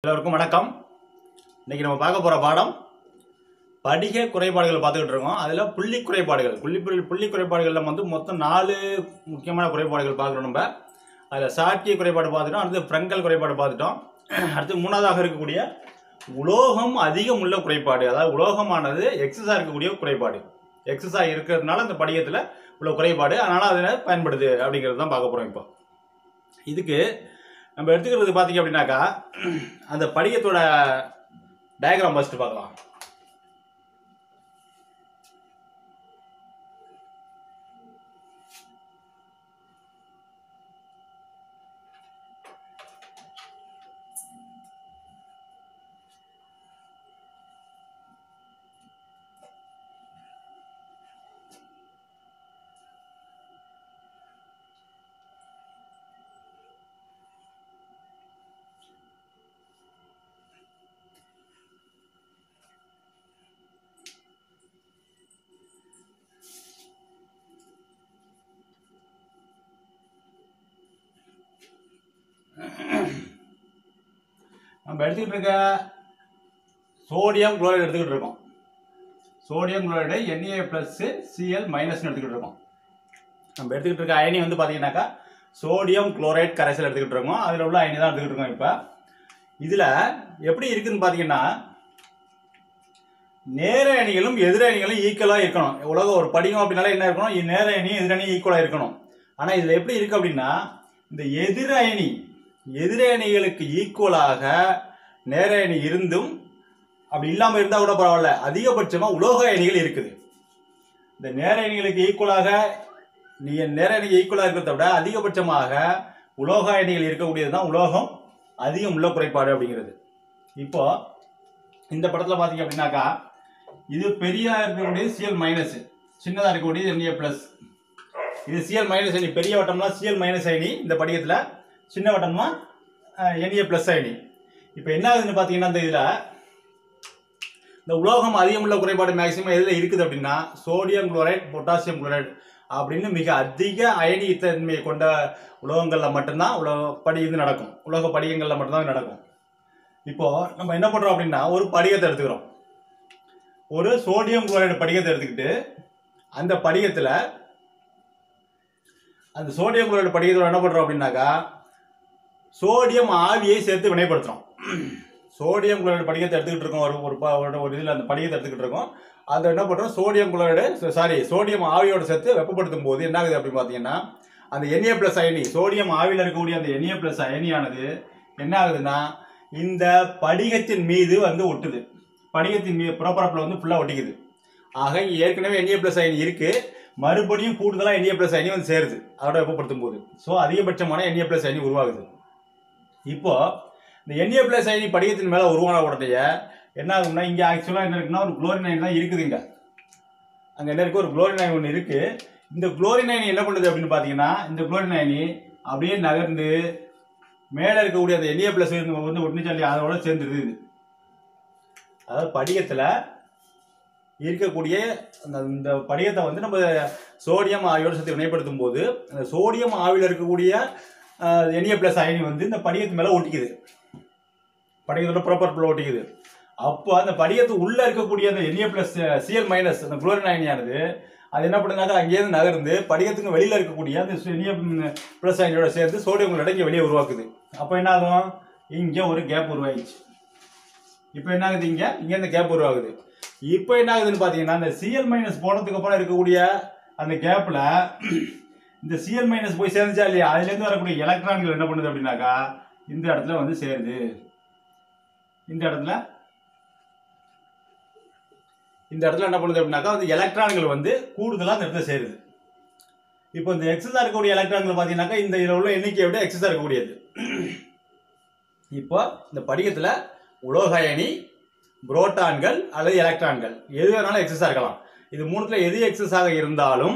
எல்லோருக்கும் வணக்கம் இன்னைக்கு நம்ம பார்க்க போற பாடம் படிக குறைபாடுகள் பார்த்துக்கிட்டு இருக்கோம் அதில் புள்ளி குறைபாடுகள் புள்ளி புள்ளி புள்ளி குறைபாடுகளில் வந்து மொத்தம் நாலு முக்கியமான குறைபாடுகள் பார்க்குறோம் நம்ம அதில் சாட்சிய குறைபாடு பார்த்துட்டோம் அடுத்து ஃப்ரங்கல் குறைபாடு பார்த்துட்டோம் அடுத்து மூணாவதாக இருக்கக்கூடிய உலோகம் அதிகம் உள்ள குறைபாடு அதாவது உலோகமானது எக்ஸஸாக இருக்கக்கூடிய குறைபாடு எக்ஸஸாக இருக்கிறதுனால அந்த படிகத்தில் உள்ள குறைபாடு அதனால் அதில் பயன்படுது அப்படிங்கிறது தான் பார்க்க போகிறோம் இப்போ இதுக்கு நம்ம எடுத்துக்கிறது பார்த்தீங்க அப்படின்னாக்கா அந்த படிகத்தோட டயக்ராம் ஃபர்ஸ்ட் பார்க்கலாம் நம்ம எடுத்துக்கிட்டு இருக்க சோடியம் குளோரைடு எடுத்துக்கிட்டு இருக்கோம் sodium chloride NA plus CL மைனஸ்னு எடுத்துக்கிட்டு இருக்கோம் நம்ம எடுத்துக்கிட்டு இருக்க அயனி வந்து பார்த்தீங்கன்னாக்கா சோடியம் குளோரைட் கரைசல் எடுத்துக்கிட்டு இருக்கோம் அதில் உள்ள அயனி தான் எடுத்துக்கிட்டு இருக்கோம் இப்போ இதில் எப்படி இருக்குன்னு பார்த்தீங்கன்னா நேர அணிகளும் எதிர அணிகளும் ஈக்குவலாக இருக்கணும் உலக ஒரு படிகம் அப்படின்னாலே என்ன இருக்கணும் இ- நேர அணி எதிர அணி ஈக்குவலாக இருக்கணும் ஆனால் இதில் எப்படி இருக்கு அப்படின்னா இந்த எதிர அணி எதிர அணிகளுக்கு ஈக்குவலாக நேர அணி இருந்தும் அப்படி இல்லாமல் இருந்தால் கூட பரவாயில்ல அதிகபட்சமாக உலோக அணிகள் இருக்குது இந்த நேர அணிகளுக்கு ஈக்குவலாக நீ நேர அணிக்கு ஈக்குவலாக இருக்கிறத விட அதிகபட்சமாக உலோக அணிகள் இருக்கக்கூடியது தான் உலோகம் அதிகம் உள்ள குறைபாடு அப்படிங்கிறது இப்போ இந்த படத்தில் பார்த்தீங்க அப்படின்னாக்கா இது பெரிய இருக்கக்கூடியது சிஎல் மைனஸ் சின்னதாக இருக்கக்கூடியது என்ஏ ப்ளஸ் இது சிஎல் மைனஸ் அணி பெரிய வட்டம்னா சிஎல் மைனஸ் அணி இந்த படிகத்தில் சின்ன வட்டம்னா என்ஏ ப்ளஸ் அணி இப்போ என்ன ஆகுதுன்னு பார்த்தீங்கன்னா இந்த இதில் இந்த உலோகம் அதிகமுள்ள குறைபாடு மேக்சிமம் எதில் இருக்குது அப்படின்னா சோடியம் குளோரைட் பொட்டாசியம் குளோரைட் அப்படின்னு மிக அதிக அயனி தன்மையை கொண்ட உலோகங்களில் மட்டும்தான் உலோக படி இது நடக்கும் உலோக படிகங்களில் மட்டும்தான் இது நடக்கும் இப்போ நம்ம என்ன பண்றோம் அப்படின்னா ஒரு படிகத்தை எடுத்துக்கிறோம் ஒரு சோடியம் குளோரைடு படிகத்தை எடுத்துக்கிட்டு அந்த படிகத்துல அந்த சோடியம் குளோரைடு படிகத்தோட என்ன பண்றோம் அப்படின்னாக்கா சோடியம் ஆவியை சேர்த்து வினைப்படுத்துறோம் சோடியம் குளோரைடு படிகத்தை எடுத்துக்கிட்டு இருக்கோம் ஒரு ஒரு ப- ஒரு- ஒரு இதில் அந்த படிகத்தை எடுத்துக்கிட்டு இருக்கோம் அதை என்ன பண்ணுறோம் சோடியம் குளோரைடு சாரி சோடியம் ஆவியோட சேர்த்து வெப்பப்படுத்தும் போது என்ன ஆகுது அப்படின்னு பார்த்தீங்கன்னா அந்த என்ஏ பிளஸ் அயனி சோடியம் ஆவியில் இருக்கக்கூடிய அந்த என்ஏ பிளஸ் அயனியானது என்ன ஆகுதுன்னா இந்த படிகத்தின் மீது வந்து ஒட்டுது படிகத்தின் மீது புறப்பரப்பில் வந்து ஃபுல்லாக ஒட்டிக்குது ஆக இங்க ஏற்கனவே என்ஏ பிளஸ் அயனி இருக்கு மறுபடியும் கூடுதலாக என்ஏ பிளஸ் அயனி வந்து சேருது அதோட வெப்பப்படுத்தும் போது ஸோ அதிகபட்சமான என்ஏ பிளஸ் அயனி உருவாகுது இப்போ இந்த என்ஏ பிளஸ் அயனி படிகத்தின் மேலே உருவான உடனே என்ன ஆகும்னா இங்கே ஆக்சுவலாக என்ன இருக்குன்னா ஒரு குளோரின் அயனி தான் இருக்குது இங்கே அங்கே என்ன இருக்கு ஒரு குளோரின் அயனி ஒன்று இருக்கு இந்த குளோரின் அயனி என்ன பண்ணுது அப்படின்னு பார்த்தீங்கன்னா இந்த குளோரின் அயனி அப்படியே நகர்ந்து மேலே இருக்கக்கூடிய அந்த என்ஏ பிளஸ் வந்து ஒட்டுச்சாலி அதோட சேர்ந்துருது இது அதாவது படிகத்தில் இருக்கக்கூடிய அந்த இந்த படிகத்தை வந்து நம்ம சோடியம் ஆவியோட சேர்த்து வினைப்படுத்தும் போது அந்த சோடியம் ஆவியில் இருக்கக்கூடிய என்ஏ பிளஸ் அயனி வந்து இந்த படிகத்து மேலே ஒட்டிக்குது படிகத்தோட ப்ராப்பர் ஒட்டிக்குது அப்போ அந்த படிகத்து உள்ள இருக்கக்கூடிய அந்த என்ஏ பிளஸ் சிஎல் மைனஸ் அந்த குளோரின் அயனியானது அது என்ன பண்ணுனாக்கா அங்கேயிருந்து நகர்ந்து படிகத்துக்கு வெளியில இருக்கக்கூடிய அந்த என்ஏ பிளஸ் அயனியோட சேர்ந்து சோடியம் குளோரைடை இங்கே வெளியே உருவாக்குது அப்போ என்ன ஆகும் இங்கே ஒரு கேப் உருவாயிடுச்சு இப்போ என்ன ஆகுது இங்கே இங்கே இந்த கேப் உருவாகுது இப்போ என்ன ஆகுதுன்னு பார்த்தீங்கன்னா இந்த சிஎல் மைனஸ் போனதுக்கு அப்புறம் இருக்கக்கூடிய அந்த கேப்பில் இந்த சிஎல் மைனஸ் போய் சேர்ந்துச்சா இல்லையா அதுலேருந்து வரக்கூடிய எலக்ட்ரான்கள் என்ன பண்ணுது அப்படின்னாக்கா இந்த இடத்துல வந்து சேருது இந்த இடத்துல இந்த இடத்துல என்ன பண்ணுது அப்படின்னாக்கா வந்து எலக்ட்ரான்கள் வந்து கூடுதலாக அந்த இடத்துல சேருது இப்போ இந்த எக்ஸஸாக இருக்கக்கூடிய எலக்ட்ரான்கள் பார்த்தீங்கன்னாக்கா இந்த இதில் உள்ள எண்ணிக்கையை விட எக்ஸஸாக இருக்கக்கூடியது இப்போ இந்த படிகத்தில் உலோக அயனி புரோட்டான்கள் அல்லது எலக்ட்ரான்கள் எது வேணாலும் எக்ஸஸாக இருக்கலாம் இது மூணுத்துல எது எக்ஸஸாக இருந்தாலும்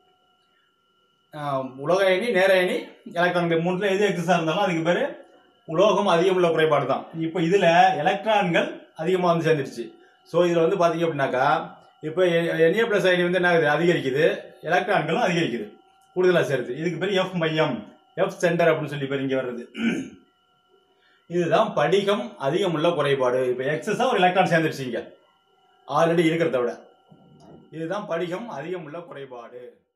ஆஹ், உலோக அயனி நேர அயனி எலக்ட்ரான்கள் மூணுத்துல எது எக்ஸஸாக இருந்தாலும் அதுக்கு பேர் உலோகம் அதிகம் உள்ள குறைபாடு தான் இப்போ இதில் எலக்ட்ரான்கள் அதிகமாக வந்து சேர்ந்துருச்சு ஸோ இதில் வந்து பார்த்தீங்க அப்படின்னாக்கா இப்போ என்ஏ ப்ளஸ் ஐடி வந்து என்ன ஆகுது அதிகரிக்குது எலக்ட்ரான்களும் அதிகரிக்குது கூடுதலாக சேருது இதுக்கு பேர் எஃப் மையம் எஃப் சென்டர் அப்படின்னு சொல்லி பேர் இங்கே வர்றது இதுதான் படிகம் அதிகமுள்ள குறைபாடு இப்போ எக்ஸஸாக ஒரு எலக்ட்ரான் சேர்ந்துருச்சிங்க ஆல்ரெடி இருக்கிறத விட இதுதான் படிகம் அதிகமுள்ள குறைபாடு